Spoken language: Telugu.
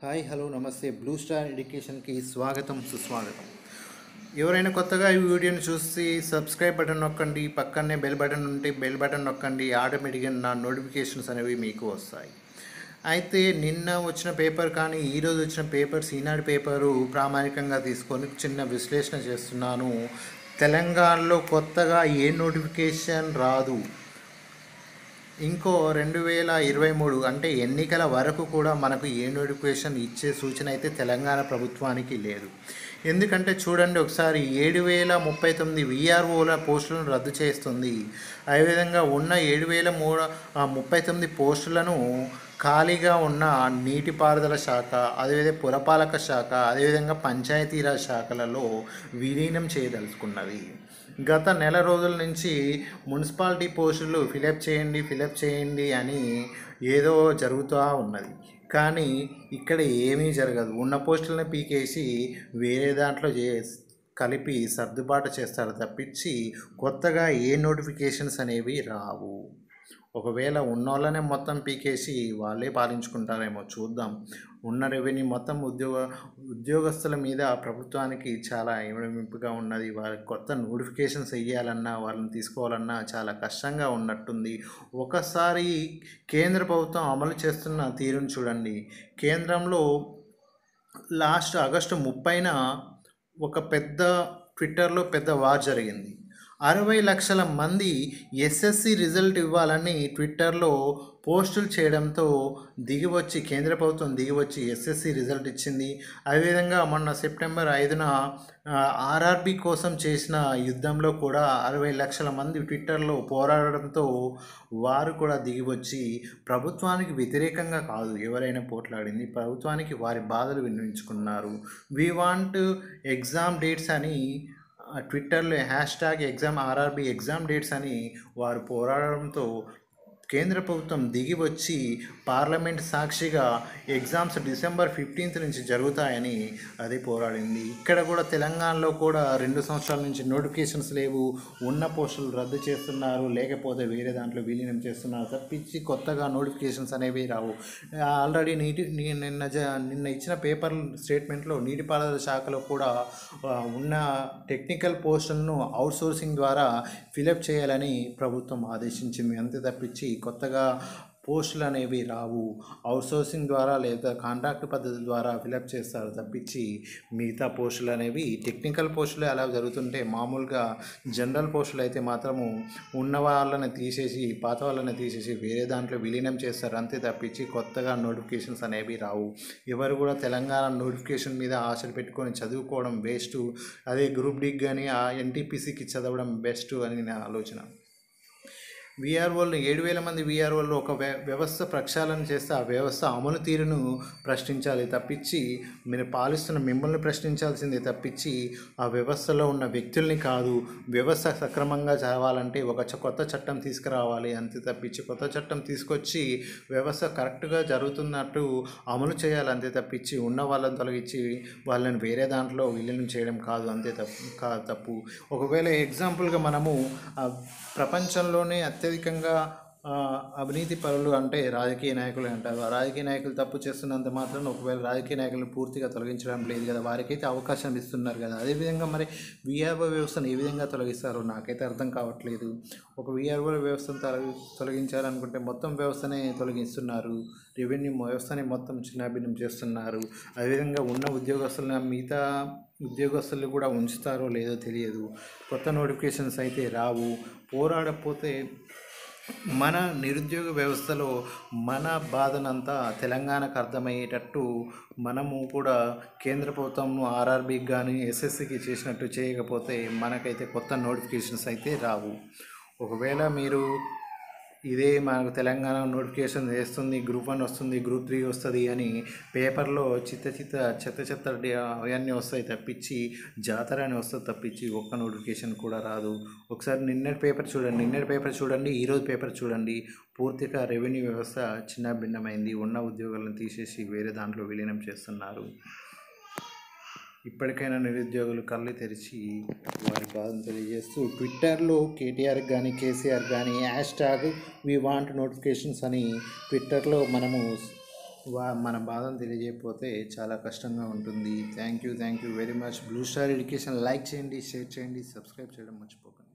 హాయ్ హలో నమస్తే బ్లూ స్టార్ ఎడ్యుకేషన్కి స్వాగతం సుస్వాగతం ఎవరైనా కొత్తగా ఈ వీడియోని చూసి సబ్స్క్రైబ్ బటన్ నొక్కండి పక్కనే బెల్ బటన్ ఉంటే బెల్ బటన్ నొక్కండి ఆటోమేటిక్గా నా నోటిఫికేషన్స్ అనేవి మీకు వస్తాయి అయితే నిన్న వచ్చిన పేపర్ కానీ ఈరోజు వచ్చిన పేపర్స్ ఈనాడు పేపరు ప్రామాణికంగా తీసుకొని చిన్న విశ్లేషణ చేస్తున్నాను తెలంగాణలో కొత్తగా ఏ నోటిఫికేషన్ రాదు ఇంకో రెండు వేల ఇరవై మూడు అంటే ఎన్నికల వరకు కూడా మనకు ఏ నోటిఫికేషన్ ఇచ్చే సూచన అయితే తెలంగాణ ప్రభుత్వానికి లేదు ఎందుకంటే చూడండి ఒకసారి ఏడు వేల ముప్పై తొమ్మిది విఆర్ఓల పోస్టులను రద్దు చేస్తుంది అదేవిధంగా ఉన్న ఏడు వేల మూడు ముప్పై తొమ్మిది పోస్టులను ఖాళీగా ఉన్న నీటిపారుదల శాఖ అదేవిధంగా పురపాలక శాఖ అదేవిధంగా పంచాయతీరాజ్ శాఖలలో విలీనం చేయదలుచుకున్నది గత నెల రోజుల నుంచి మున్సిపాలిటీ పోస్టులు ఫిలప్ చేయండి ఫిలప్ చేయండి అని ఏదో జరుగుతూ ఉన్నది కానీ ఇక్కడ ఏమీ జరగదు ఉన్న పోస్టులను పీకేసి వేరే దాంట్లో చే కలిపి సర్దుబాటు చేస్తారు తప్పించి కొత్తగా ఏ నోటిఫికేషన్స్ అనేవి రావు ఒకవేళ ఉన్నోళ్ళనే మొత్తం పీకేసి వాళ్ళే పాలించుకుంటారేమో చూద్దాం ఉన్న రెవెన్యూ మొత్తం ఉద్యోగ ఉద్యోగస్తుల మీద ప్రభుత్వానికి చాలా ఏమింపుగా ఉన్నది వారికి కొత్త నోటిఫికేషన్స్ వేయాలన్నా వాళ్ళని తీసుకోవాలన్నా చాలా కష్టంగా ఉన్నట్టుంది ఒకసారి కేంద్ర ప్రభుత్వం అమలు చేస్తున్న తీరును చూడండి కేంద్రంలో లాస్ట్ ఆగస్టు ముప్పైన ఒక పెద్ద ట్విట్టర్లో పెద్ద వార్ జరిగింది అరవై లక్షల మంది ఎస్ఎస్సి రిజల్ట్ ఇవ్వాలని ట్విట్టర్లో పోస్టులు చేయడంతో దిగివచ్చి కేంద్ర ప్రభుత్వం దిగివచ్చి ఎస్ఎస్సి రిజల్ట్ ఇచ్చింది అదేవిధంగా మొన్న సెప్టెంబర్ ఐదున ఆర్ఆర్బి కోసం చేసిన యుద్ధంలో కూడా అరవై లక్షల మంది ట్విట్టర్లో పోరాడడంతో వారు కూడా దిగివచ్చి ప్రభుత్వానికి వ్యతిరేకంగా కాదు ఎవరైనా పోట్లాడింది ప్రభుత్వానికి వారి బాధలు వినిపించుకున్నారు వి వాంట్ ఎగ్జామ్ డేట్స్ అని ట్విట్టర్లో hashtag exam RRB exam dates అని వారు పోరాడడంతో కేంద్ర ప్రభుత్వం దిగి వచ్చి పార్లమెంట్ సాక్షిగా ఎగ్జామ్స్ డిసెంబర్ ఫిఫ్టీన్త్ నుంచి జరుగుతాయని అది పోరాడింది ఇక్కడ కూడా తెలంగాణలో కూడా రెండు సంవత్సరాల నుంచి నోటిఫికేషన్స్ లేవు ఉన్న పోస్టులు రద్దు చేస్తున్నారు లేకపోతే వేరే దాంట్లో విలీనం చేస్తున్నారు తప్పించి కొత్తగా నోటిఫికేషన్స్ అనేవి రావు ఆల్రెడీ నీటి నీ- నిన్న జ నిన్న ఇచ్చిన పేపర్ స్టేట్మెంట్లో నీటిపారుదల శాఖలో కూడా ఆ, ఉన్న టెక్నికల్ పోస్టులను అవుట్సోర్సింగ్ ద్వారా ఫిలప్ చేయాలని ప్రభుత్వం ఆదేశించింది అంతే తప్పించి కొత్తగా పోస్టులు అనేవి రావు అవుట్సోర్సింగ్ ద్వారా లేదా కాంట్రాక్ట్ పద్ధతి ద్వారా ఫిలప్ చేస్తారు తప్పించి మిగతా పోస్టులు అనేవి టెక్నికల్ పోస్టులు అలా జరుగుతుంటే మామూలుగా జనరల్ పోస్టులు అయితే మాత్రము ఉన్న వాళ్ళని తీసేసి పాత వాళ్ళని తీసేసి వేరే దాంట్లో విలీనం చేస్తారు అంతే తప్పించి కొత్తగా నోటిఫికేషన్స్ అనేవి రావు ఎవరు కూడా తెలంగాణ నోటిఫికేషన్ మీద ఆశలు పెట్టుకొని చదువుకోవడం వేస్ట్ అదే గ్రూప్ డికి కానీ ఆ ఎన్టీపీసీకి చదవడం బెస్ట్ అని నా ఆలోచన విఆర్ఓలు ఏడు వేల మంది విఆర్ఓలు ఒక వ్య వ్యవస్థ ప్రక్షాళన చేస్తే ఆ వ్యవస్థ అమలు తీరును ప్రశ్నించాలి తప్పించి మీరు పాలిస్తున్న మిమ్మల్ని ప్రశ్నించాల్సిందే తప్పించి ఆ వ్యవస్థలో ఉన్న వ్యక్తుల్ని కాదు వ్యవస్థ సక్రమంగా చదవాలంటే ఒక చ- కొత్త చట్టం తీసుకురావాలి అంతే తప్పించి కొత్త చట్టం తీసుకొచ్చి వ్యవస్థ కరెక్ట్గా జరుగుతున్నట్టు అమలు చేయాలి అంతే తప్పించి ఉన్న వాళ్ళని తొలగించి వాళ్ళని వేరే దాంట్లో విలీనం చేయడం కాదు అంతే తప్పు కా తప్పు ఒకవేళ ఎగ్జాంపుల్గా మనము ఆ, ప్రపంచంలోనే అత్యధికంగా ఆ, అవినీతి పరులు అంటే రాజకీయ నాయకులు అంటారు ఆ రాజకీయ నాయకులు తప్పు చేస్తున్నంత మాత్రం ఒకవేళ రాజకీయ నాయకులను పూర్తిగా తొలగించడం లేదు కదా వారికైతే అవకాశం ఇస్తున్నారు కదా అదేవిధంగా మరి విఆర్ఓ వ్యవస్థను ఏ విధంగా తొలగిస్తారో నాకైతే అర్థం కావట్లేదు ఒక విఆర్ఓ వ్యవస్థను తొలగి తొలగించాలనుకుంటే మొత్తం వ్యవస్థనే తొలగిస్తున్నారు రెవెన్యూ వ్యవస్థని మొత్తం చిన్నాభిన్నం చేస్తున్నారు అదేవిధంగా ఉన్న ఉద్యోగస్తులను మిగతా ఉద్యోగస్తులు కూడా ఉంచుతారో లేదో తెలియదు కొత్త నోటిఫికేషన్స్ అయితే రావు పోరాడకపోతే మన నిరుద్యోగ వ్యవస్థలో మన బాధనంతా తెలంగాణకు అర్థమయ్యేటట్టు మనము కూడా కేంద్ర ప్రభుత్వం ఆర్ఆర్బీకి కానీ ఎస్ఎస్సికి చేసినట్టు చేయకపోతే మనకైతే కొత్త నోటిఫికేషన్స్ అయితే రావు ఒకవేళ మీరు ఇదే మనకు తెలంగాణ నోటిఫికేషన్ వేస్తుంది గ్రూప్ వన్ వస్తుంది గ్రూప్ త్రీ వస్తుంది అని పేపర్లో చిత్త చిత్త చెత్త చెత్త డి- అవన్నీ వస్తాయి తప్పించి జాతర అని వస్తుంది తప్పించి ఒక్క నోటిఫికేషన్ కూడా రాదు ఒకసారి నిన్నటి పేపర్ చూడండి నిన్నటి పేపర్ చూడండి ఈరోజు పేపర్ చూడండి పూర్తిగా రెవెన్యూ వ్యవస్థ చిన్న భిన్నమైంది ఉన్న ఉద్యోగాలను తీసేసి వేరే దాంట్లో విలీనం చేస్తున్నారు ఇప్పటికైనా నిరుద్యోగులు కళ్ళు తెరిచి వారి బాధను తెలియజేస్తూ ట్విట్టర్లో కేటీఆర్ కానీ కేసీఆర్ కానీ hashtag we want notifications అని ట్విట్టర్లో మనము వా మన బాధను తెలియజేయకపోతే చాలా కష్టంగా ఉంటుంది thank you thank you very much Blue Star Education like చేయండి షేర్ చేయండి సబ్స్క్రైబ్ చేయడం మర్చిపోకండి